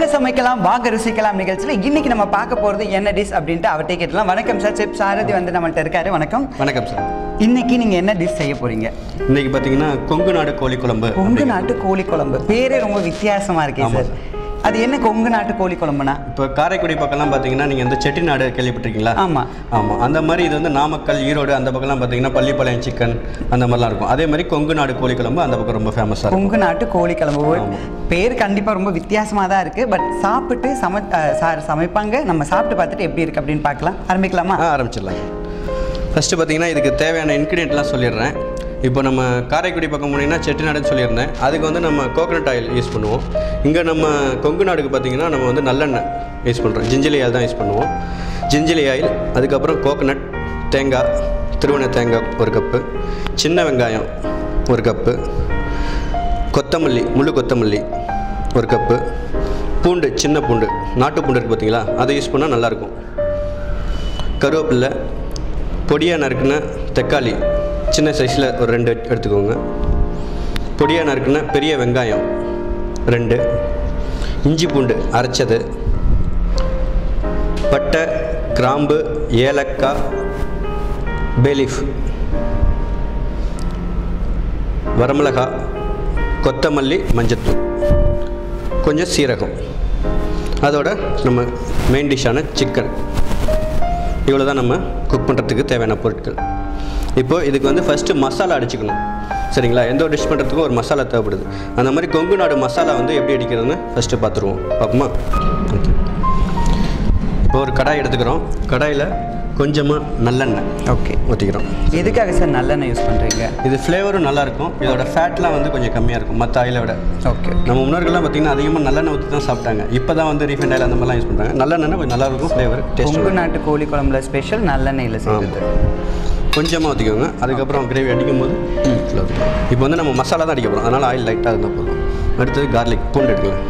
சமைக்கலாம் வாங்க ருசிக்கலாம் நிகழ்ச்சியில் இன்னைக்கு நம்ம பார்க்க போகிறது என்ன டிஷ் அப்படின்ட்டு அவர்கிட்ட கேட்டலாம் வணக்கம் சார் செப் சாரதி வந்து நம்மள்ட்ட இருக்காரு வணக்கம் வணக்கம் சார் இன்னைக்கு நீங்க என்ன டிஷ் செய்ய போறீங்க இன்னைக்கு பார்த்தீங்கன்னா கொங்கு நாடு கோழி குழம்பு கொங்கு அப்படிங்கிறது. நாட்டு கோழி குழம்பு பேரே ரொம்ப வித்தியாசமா இருக்கே ஆமா சார் அது என்ன கொங்கு நாட்டு கோழி குழம்புனா இப்போ காரைக்குடி பக்கம்லாம் பார்த்தீங்கன்னா நீங்கள் இந்த செட்டிநாடு கேள்விப்பட்டிருக்கீங்களா ஆமா. ஆமாம் அந்த மாதிரி இது வந்து நாமக்கல் ஈரோடு அந்த பக்கம்லாம் பார்த்தீங்கன்னா பள்ளிப்பாளையம் சிக்கன் அந்த மாதிரிலாம் இருக்கும் அதே மாதிரி கொங்கு நாடு கோழி குழம்பு அந்த பக்கம் ரொம்ப ஃபேமஸாக இருக்கும் கொங்கு நாட்டு கோழி குழம்பு ஆமா. பேர் கண்டிப்பா ரொம்ப வித்தியாசமா தான் இருக்கு பட் சாப்பிட்டு சம அஹ் சார் சமைப்பாங்க நம்ம சாப்பிட்டு பார்த்துட்டு எப்படி இருக்கு அப்படின்னு பார்க்கலாம் ஆரம்பிக்கலாமா ஆ ஆரம்பிச்சிடலாம் ஃபஸ்ட்டு பார்த்தீங்கன்னா இதுக்கு தேவையான இன்க்ரீடியன்ட்லாம் சொல்லிடுறேன் இப்போ நம்ம காரைக்குடி பக்கம் போனீங்கன்னா செட்டிநாடுன்னு சொல்லியிருந்தேன் அதுக்கு வந்து நம்ம கோகனட் ஆயில் யூஸ் பண்ணுவோம் இங்கே நம்ம கொங்கு நாடுக்கு பார்த்தீங்கன்னா நம்ம வந்து நல்லெண்ணெய் யூஸ் பண்ணுறோம் ஜிஞ்சலி ஆயில் தான் யூஸ் பண்ணுவோம் ஜிஞ்சலி ஆயில் அதுக்கப்புறம் கோகனட் தேங்காய் திருவண்ண தேங்காய் ஒரு கப்பு சின்ன வெங்காயம் ஒரு கப்பு கொத்தமல்லி முழு கொத்தமல்லி ஒரு கப்பு பூண்டு சின்ன பூண்டு நாட்டு பூண்டு இருக்குது பார்த்தீங்களா அதை யூஸ் பண்ணால் நல்லாயிருக்கும் கருவேப்பில்லை பொடியாக நறுக்குன தக்காளி சின்ன சைஸில் ஒரு ரெண்டு எடுத்துக்கோங்க பொடியாக நறுக்குன பெரிய வெங்காயம் ரெண்டு இஞ்சி பூண்டு அரைச்சது பட்டை கிராம்பு ஏலக்காய் பேலீஃப் வரமிளகா கொத்தமல்லி மஞ்சத்தூள் கொஞ்சம் சீரகம் அதோட நம்ம மெயின் டிஷ்ஷான சிக்கன் இவ்வளோ தான் நம்ம குக் பண்ணுறதுக்கு தேவையான பொருட்கள் இப்போது இதுக்கு வந்து ஃபஸ்ட்டு மசாலா அடிச்சுக்கணும் சரிங்களா எந்த ஒரு டிஷ் பண்ணுறதுக்கும் ஒரு மசாலா தேவைப்படுது அந்த மாதிரி கொங்கு நாடு மசாலா வந்து எப்படி அடிக்கிறதுன்னு ஃபஸ்ட்டு பார்த்துருவோம் பார்ப்போமா ஓகே இப்போ ஒரு கடாய் எடுத்துக்கிறோம் கடாயில் கொஞ்சமாக நல்லெண்ணெய் ஓகே ஊற்றிக்கிறோம் எதுக்காக சார் நல்லெண்ணெய் யூஸ் பண்றீங்க இது ஃப்ளேவரும் நல்லாயிருக்கும் இதோட ஃபேட்லாம் வந்து கொஞ்சம் கம்மியாக இருக்கும் மற்ற ஆயிலை விட ஓகே நம்ம முன்னோர்கள்லாம் பார்த்தீங்கன்னா அதிகமாக நல்லெண்ணெய் ஊற்றி தான் சாப்பிட்டாங்க இப்போ தான் வந்து ரீஃபைண்ட் ஆயில் அந்த மாதிரிலாம் யூஸ் பண்ணுறாங்க நல்லெண்ணெய் கொஞ்சம் நல்லா இருக்கும் ஃப்ளேவர் டேஸ்ட் கொங்கு நாட்டு கோழி குழம்புல ஸ்பெஷல் நல்லெண்ணெயில் செய்யுது கொஞ்சமாக ஊற்றிக்கோங்க அதுக்கப்புறம் கிரேவி அடிக்கும் போது இப்போ வந்து நம்ம மசாலா தான் அடிக்க போகிறோம் அதனால் ஆயில் லைட்டாக இருந்தால் போதும் அடுத்தது கார்லிக் பூண்டு எடுக்கலாம்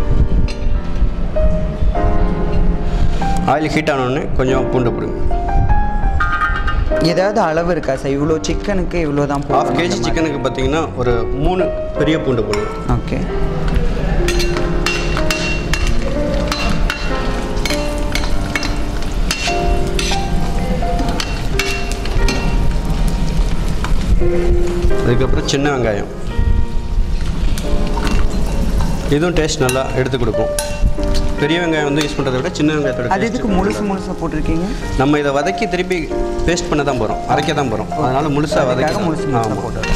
ஆயில் ஹீட் ஆனோடனே கொஞ்சம் பூண்டு போடுங்க ஏதாவது அளவு இருக்கா சார் இவ்வளோ சிக்கனுக்கு இவ்வளோ தான் ஹாஃப் கேஜி சிக்கனுக்கு பார்த்தீங்கன்னா ஒரு மூணு பெரிய பூண்டு போடுங்க ஓகே அதுக்கப்புறம் சின்ன வெங்காயம் இதுவும் டேஸ்ட் நல்லா எடுத்து கொடுக்கும் பெரிய வெங்காயம் வந்து யூஸ் பண்ணுறதை விட சின்ன வெங்காயத்தோட அது taste எதுக்கு முழுசு முழுசா போட்டிருக்கீங்க நம்ம இதை வதக்கி திருப்பி பேஸ்ட் பண்ண தான் போகிறோம் அரைக்க தான் போகிறோம் அதனால் முழுசாக வதக்கி அதுக்காக முழுசு முழுசா ஆமாம் போட்டு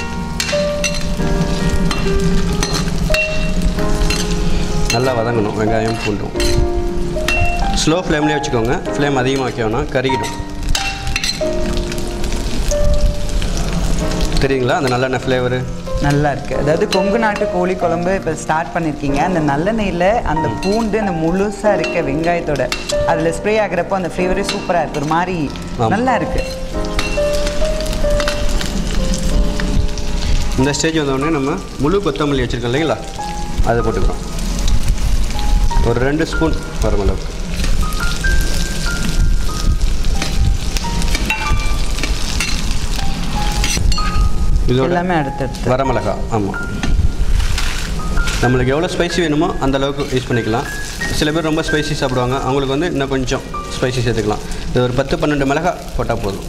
நல்லா வதங்கணும் வெங்காயம் பூண்டும் ஸ்லோ ஃப்ளேம்லேயே வச்சுக்கோங்க ஃப்ளேம் அதிகமாக வைக்க வேணாம் கருகிடும் தெரியுங்களா அந்த நல்லெண்ணெய் ஃப்ளேவரு நல்லா இருக்கு அதாவது கொங்கு நாட்டு கோழி குழம்பு இப்போ ஸ்டார்ட் பண்ணியிருக்கீங்க அந்த நல்லெண்ணெயில் அந்த பூண்டு அந்த முழுசா இருக்க வெங்காயத்தோட அதில் ஸ்ப்ரே ஆகுறப்போ அந்த ஃப்ளேவரே சூப்பராக இருக்கு ஒரு மாதிரி ஆமா. நல்லா இருக்கு இந்த ஸ்டேஜ் வந்தோடனே நம்ம முழு கொத்தமல்லி வச்சுருக்கோம் இல்லைங்களா அதை போட்டுக்கிறோம் ஒரு ரெண்டு ஸ்பூன் வரும் அளவுக்கு இதோட எல்லாமே அடுத்தடுத்து வரமிளகா ஆமாம் நம்மளுக்கு எவ்வளோ ஸ்பைசி வேணுமோ அந்த அளவுக்கு யூஸ் பண்ணிக்கலாம் சில பேர் ரொம்ப ஸ்பைசி சாப்பிடுவாங்க அவங்களுக்கு வந்து இன்னும் கொஞ்சம் ஸ்பைசி சேர்த்துக்கலாம் இது ஒரு பத்து பன்னெண்டு மிளகாய் போட்டால் போதும்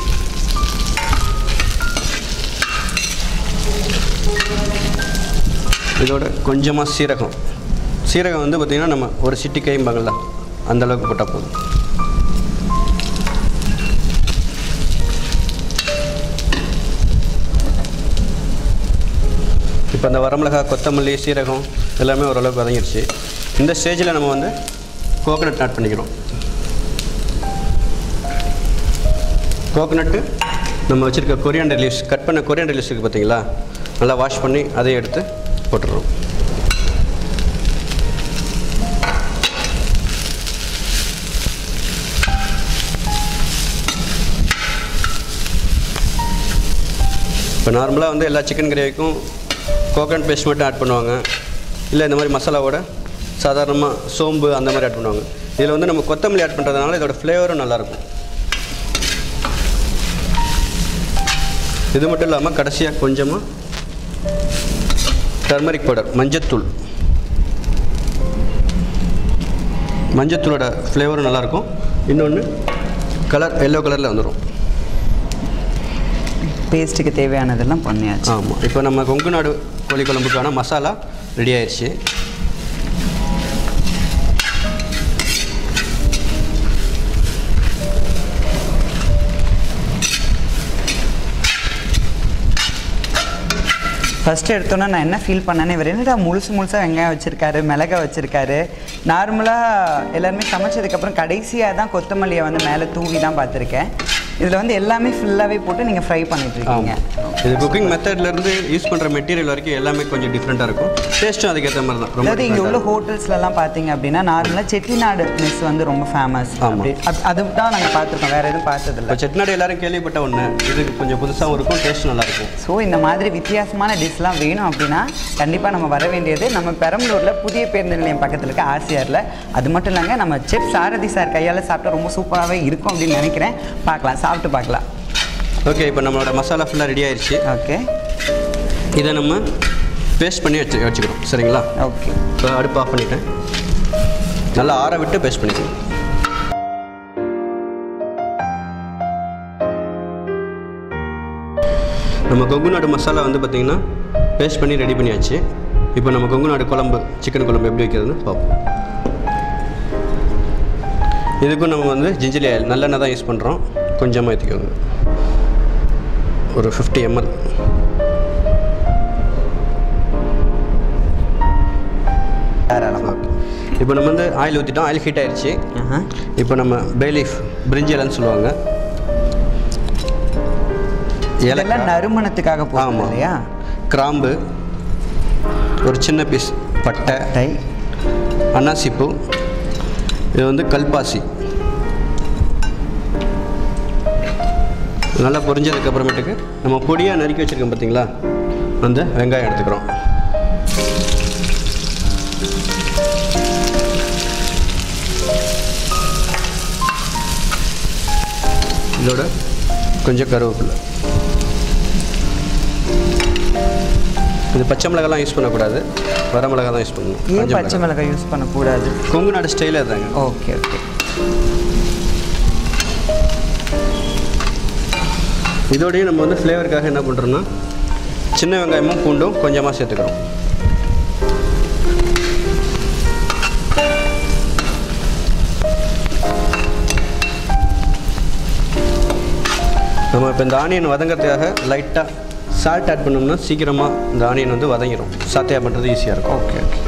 இதோட கொஞ்சமாக சீரகம் சீரகம் வந்து பார்த்திங்கன்னா நம்ம ஒரு சிட்டி கைம்பாங்கள்ல அந்த அளவுக்கு போட்டால் போதும் இப்போ இந்த வரமிளகா கொத்தமல்லி சீரகம் எல்லாமே ஓரளவுக்கு வதங்கிருச்சு இந்த ஸ்டேஜில் நம்ம வந்து கோகனட் ஆட் பண்ணிக்கிறோம் கோகனட்டு நம்ம வச்சுருக்க கொரியாண்டர் லீவ்ஸ் கட் பண்ண கொரியாண்டர் லீவ்ஸ் இருக்குது பார்த்தீங்களா நல்லா வாஷ் பண்ணி அதையும் எடுத்து போட்டுடுறோம் இப்போ நார்மலாக வந்து எல்லா சிக்கன் கிரேவிக்கும் கோகனட் பேஸ்ட் மட்டும் ஆட் பண்ணுவாங்க இல்லை இந்த மாதிரி மசாலாவோட சாதாரணமாக சோம்பு அந்த மாதிரி ஆட் பண்ணுவாங்க இதில் வந்து நம்ம கொத்தமல்லி ஆட் பண்ணுறதுனால இதோட ஃப்ளேவரும் நல்லாயிருக்கும் இது மட்டும் இல்லாமல் கடைசியாக கொஞ்சமாக டர்மரிக் பவுடர் மஞ்சத்தூள் மஞ்சத்தூளோட ஃப்ளேவரும் நல்லாயிருக்கும் இன்னொன்று கலர் எல்லோ கலரில் வந்துடும் பேஸ்ட்டுக்கு தேவையானதெல்லாம் பண்ணியாச்சு ஆமாம் இப்போ நம்ம கொங்கு நாடு கோழி குழம்புக்கான மசாலா ரெடி ஆயிடுச்சு ஃபர்ஸ்ட் எடுத்தோன்னே நான் என்ன ஃபீல் பண்ணேன்னு இவர் என்னடா முழுசு முழுசாக வெங்காயம் வச்சுருக்காரு மிளகா வச்சுருக்காரு நார்மலாக எல்லாருமே சமைச்சதுக்கப்புறம் கடைசியாக தான் கொத்தமல்லியை வந்து மேலே தூவி தான் பார்த்துருக்கேன் இதில் வந்து எல்லாமே ஃபுல்லாகவே போட்டு நீங்கள் ஃப்ரை பண்ணிட்டு இருக்கீங்க ஆமாம் இது குக்கிங் மெத்தட்லேருந்து யூஸ் பண்ணுற மெட்டீரியல் வரைக்கும் எல்லாமே கொஞ்சம் டிஃப்ரெண்ட்டாக இருக்கும் டேஸ்ட்டும் அதுக்கேற்ற மாதிரி தான் ரொம்ப அதாவது இங்கே different-ஆ உள்ள ஹோட்டல்ஸ்லலாம் பார்த்தீங்க அப்படின்னா நார்மலாக செட்டிநாடு மெஸ் வந்து ரொம்ப ஃபேமஸ் ஆமா. அப்படி அப்- அது தான் நாங்கள் பார்த்துருக்கோம் வேறு எதுவும் பார்த்ததில்ல இப்போ செட்டிநாடு எல்லாரும் கேள்விப்பட்ட ஒன்று இது கொஞ்சம் புதுசாகவும் இருக்கும் டேஸ்ட் நல்லாயிருக்கும் ஸோ இந்த மாதிரி வித்தியாசமான டிஷ்லாம் வேணும் அப்படின்னா கண்டிப்பாக நம்ம வர வேண்டியது நம்ம பெரம்பலூரில் புதிய பேருந்து நிலையம் பக்கத்தில் இருக்க ஆசியாரில் அது மட்டும் இல்லைங்க நம்ம செஃப் சாரதி சார் கையால் சாப்பிட்டா ரொம்ப சூப்பராகவே இருக்கும் அப்படின்னு நினைக்கிறேன் பார்க்கலாம் சாப்பிட்டு பார்க்கலாம் ஓகே இப்போ நம்மளோட மசாலா ஃபுல்லாக ரெடி ஆயிடுச்சு ஓகே இதை நம்ம பேஸ்ட் பண்ணி வச்சு வச்சுக்கிறோம் சரிங்களா ஓகே இப்போ அடுப்பு ஆஃப் பண்ணிட்டேன் நல்லா ஆற விட்டு பேஸ்ட் பண்ணிக்கணும் நம்ம கொங்கு நாடு மசாலா வந்து பார்த்திங்கன்னா பேஸ்ட் பண்ணி ரெடி பண்ணியாச்சு இப்போ நம்ம கொங்கு நாடு குழம்பு சிக்கன் குழம்பு எப்படி வைக்கிறதுன்னு பார்ப்போம் இதுக்கும் நம்ம வந்து ஜிஞ்சலி ஆயில் நல்லெண்ணெய் தான் யூஸ் பண்ணுறோம் கொஞ்சமாக ஏற்றிக்கோங்க ஒரு ஃபிஃப்டி எம்எல் தாராளமாக இப்போ நம்ம வந்து ஆயில் ஊற்றிட்டோம் ஆயில் ஹீட் ஆயிடுச்சு ஆஹா இப்போ நம்ம பேலீஃப் பிரிஞ்சிலன்னு சொல்லுவாங்க இதெல்லாம் ஏலக்காய் நறுமணத்துக்காக போகும் ஆமாம் இல்லையா கிராம்பு ஒரு சின்ன பீஸ் பட்டை டை அன்னாசிப்பூ இது வந்து கல்பாசி நல்லா பொரிஞ்சதுக்கு அப்புறமேட்டுக்கு நம்ம பொடியாக நறுக்கி வச்சுருக்கோம் பார்த்தீங்களா அந்த வெங்காயம் எடுத்துக்கிறோம் இதோட கொஞ்சம் கருவேப்பிலை இது பச்சை மிளகாலாம் யூஸ் பண்ணக்கூடாது வர மிளகா தான் யூஸ் பண்ணணும் ஏன் காஞ்ச பச்சை மிளகாய். மிளகாய் யூஸ் பண்ணக்கூடாது கொங்கு நாடு ஸ்டைலே தாங்க ஓகே ஓகே இதோடய நம்ம வந்து ஃப்ளேவருக்காக என்ன பண்ணுறோம்னா சின்ன வெங்காயமும் பூண்டும் கொஞ்சமாக சேர்த்துக்கிறோம் நம்ம இப்போ இந்த ஆனியன் வதங்கிறதுக்காக லைட்டாக சால்ட் ஆட் பண்ணோம்னா சீக்கிரமாக இந்த ஆனியன் வந்து வதங்கிடும் சாத்தையா பண்ணுறது ஈஸியாக இருக்கும் ஓகே ஓகே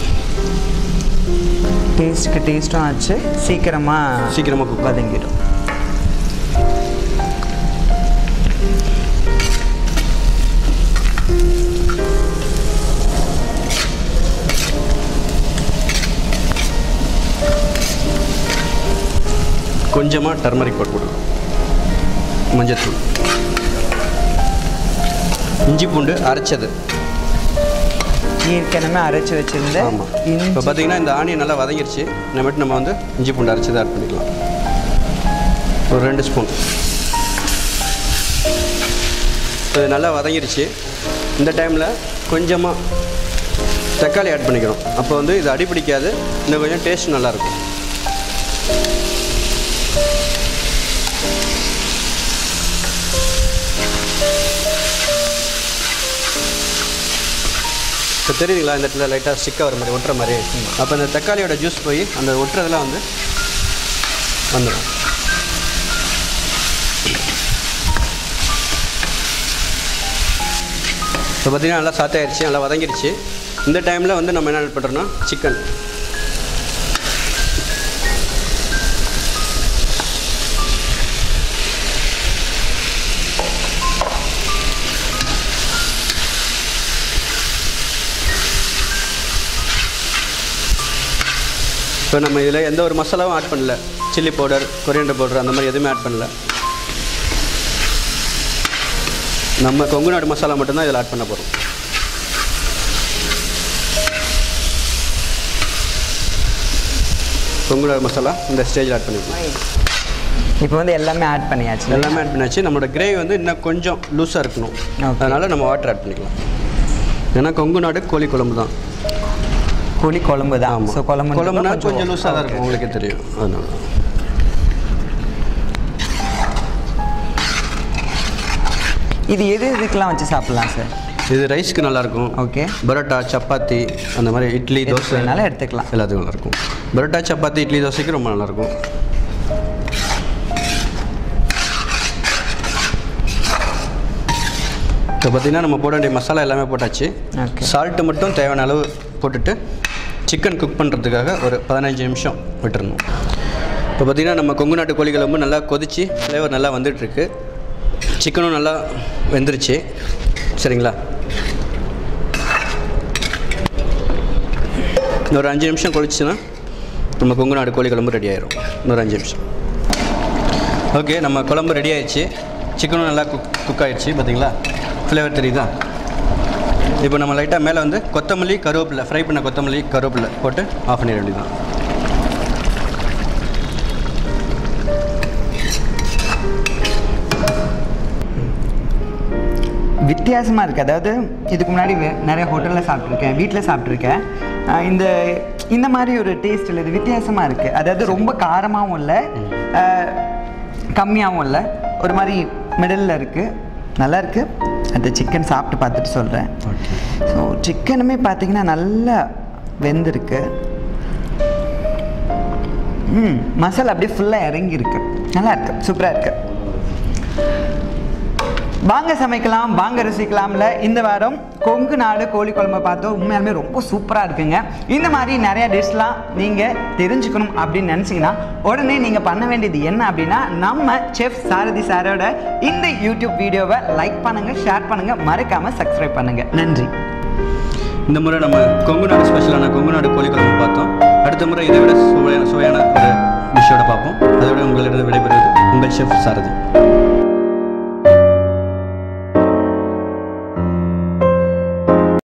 டேஸ்ட்டுக்கு டேஸ்ட்டும் ஆச்சு சீக்கிரமாக சீக்கிரமாக குக் வதங்கிடும் கொஞ்சமாக டர்மரிக் போட்டு கொடுக்கும் மஞ்சத்தூள் இஞ்சி பூண்டு அரைச்சது ஏற்கனவே அரைச்சி வச்சிருந்த ஆமாம் இப்போ இஞ்சி பார்த்தீங்கன்னா இந்த ஆனியன் நல்லா வதங்கிருச்சு இனிமேட்டு நம்ம வந்து இஞ்சி பூண்டு அரைச்சதை ஆட் பண்ணிக்கலாம் ஒரு ரெண்டு ஸ்பூன் இது நல்லா வதங்கிருச்சு இந்த டைமில் கொஞ்சமாக தக்காளி ஆட் பண்ணிக்கிறோம் அப்போ வந்து இது அடி பிடிக்காது இன்னும் கொஞ்சம் டேஸ்ட் நல்லாயிருக்கும் இப்போ தெரியுதுங்களா இந்த இடத்துல லைட்டாக ஸ்டிக்காக வர மாதிரி ஒட்டுற மாதிரி அப்போ இந்த தக்காளியோட ஜூஸ் போய் அந்த ஒட்டுறதெல்லாம் வந்து வந்துடும் இப்போ பார்த்தீங்கன்னா நல்லா சாத்தாயிருச்சு நல்லா வதங்கிருச்சு இந்த டைமில் வந்து நம்ம என்ன ஆட் பண்ணுறோன்னா சிக்கன் இப்போ நம்ம இதில் எந்த ஒரு மசாலாவும் ஆட் பண்ணல சில்லி பவுடர் கொரியண்டர் பவுடர் அந்த மாதிரி எதுவுமே ஆட் பண்ணல நம்ம கொங்கு நாடு மசாலா மட்டும்தான் இதில் ஆட் பண்ண போகிறோம் கொங்கு நாடு மசாலா இந்த ஸ்டேஜில் ஆட் பண்ணிக்கலாம் இப்போ வந்து எல்லாமே ஆட் பண்ணியாச்சு எல்லாமே ஆட் பண்ணியாச்சு நம்மளோட கிரேவி வந்து இன்னும் கொஞ்சம் லூஸாக இருக்கணும் Okay. அதனால் நம்ம வாட்டர் ஆட் பண்ணிக்கலாம் ஏன்னா கொங்கு நாடு கோழி குழம்பு தான் கோழி குழம்பு தான் ஆமாம் ஸோ குழம்பு குழம்புனா கொஞ்சம் லூஸாக தான் இருக்கும் உங்களுக்கே தெரியும் அதனால இது எது எதுக்கெல்லாம் வச்சு சாப்பிடலாம் சார் இது ரைஸ்க்கு நல்லாயிருக்கும் ஓகே பரோட்டா சப்பாத்தி அந்த மாதிரி இட்லி தோசை வேணாலும் எடுத்துக்கலாம் எல்லாத்துக்கும் நல்லாயிருக்கும் பரோட்டா சப்பாத்தி இட்லி தோசைக்கு ரொம்ப நல்லாயிருக்கும் இப்போ பார்த்தீங்கன்னா நம்ம போட வேண்டிய மசாலா எல்லாமே போட்டாச்சு ஓகே சால்ட்டு மட்டும் தேவையான அளவு போட்டுட்டு சிக்கன் குக் பண்ணுறதுக்காக ஒரு பதினஞ்சு நிமிஷம் விட்டுறணும் இப்போ பார்த்தீங்கன்னா நம்ம கொங்கு நாட்டு கோழி குழம்பு நல்லா கொதிச்சு ஃப்ளேவர் நல்லா வந்துட்டுருக்கு சிக்கனும் நல்லா வெந்துருச்சு சரிங்களா இன்னொரு அஞ்சு நிமிஷம் கொதிச்சுன்னா நம்ம கொங்கு நாடு கோழி குழம்பு ரெடி ஆயிரும் இன்னொரு அஞ்சு நிமிஷம் ஓகே நம்ம குழம்பு ரெடி ஆயிடுச்சு சிக்கனும் நல்லா குக் குக் ஆயிடுச்சு பார்த்தீங்களா ஃப்ளேவர் தெரியுதா இப்போ நம்ம லைட்டாக மேலே வந்து கொத்தமல்லி கருவேப்பிலை ஃப்ரை பண்ண கொத்தமல்லி கருவேப்பிலை போட்டு ஆஃப் பண்ணிட வேண்டியதான் வித்தியாசமாக இருக்குது அதாவது இதுக்கு முன்னாடி வே- நிறைய ஹோட்டலில் சாப்பிட்ருக்கேன் வீட்டில் சாப்பிட்ருக்கேன் ஆஹ் இந்த இந்த மாதிரி ஒரு டேஸ்ட் இல்லை இது வித்தியாசமாக இருக்குது அதாவது ரொம்ப காரமாகவும் இல்லை ஆஹ் கம்மியாகவும் இல்லை ஒரு மாதிரி மிடலில் இருக்குது நல்லா இருக்குது அந்த சிக்கன் சாப்பிட்டு பார்த்துட்டு சொல்கிறேன் ஓகே ஸோ சிக்கனுமே பார்த்தீங்கன்னா நல்லா வெந்திருக்கு ம் மசாலா அப்படியே ஃபுல்லாக இறங்கியிருக்கு நல்லா இருக்கு சூப்பராக இருக்கு வாங்க சமைக்கலாம் வாங்க ருசிக்கலாம்ல இந்த வாரம் கொங்கு நாடு கோழி குழம்பு பார்த்தோம் உண்மையாலுமே ரொம்ப சூப்பராக இருக்குங்க இந்த மாதிரி நிறைய டிஷ்லாம் நீங்கள் தெரிஞ்சுக்கணும் அப்படின்னு நினச்சிங்கன்னா உடனே நீங்கள் பண்ண வேண்டியது என்ன அப்படின்னா நம்ம செஃப் சாரதி சாரோட இந்த யூடியூப் வீடியோவை லைக் பண்ணுங்கள் ஷேர் பண்ணுங்கள் மறக்காமல் சப்ஸ்கிரைப் பண்ணுங்கள் நன்றி இந்த முறை நம்ம கொங்கு நாடு ஸ்பெஷலான கொங்கு நாடு கோழி குழம்பு பார்த்தோம் அடுத்த முறை இதை விட சுவையான சுவையான ஒரு டிஷ்ஷோட பார்ப்போம் அதை விட உங்களிடம் விடைபெறுவது உங்கள் ஷெஃப் சாரதி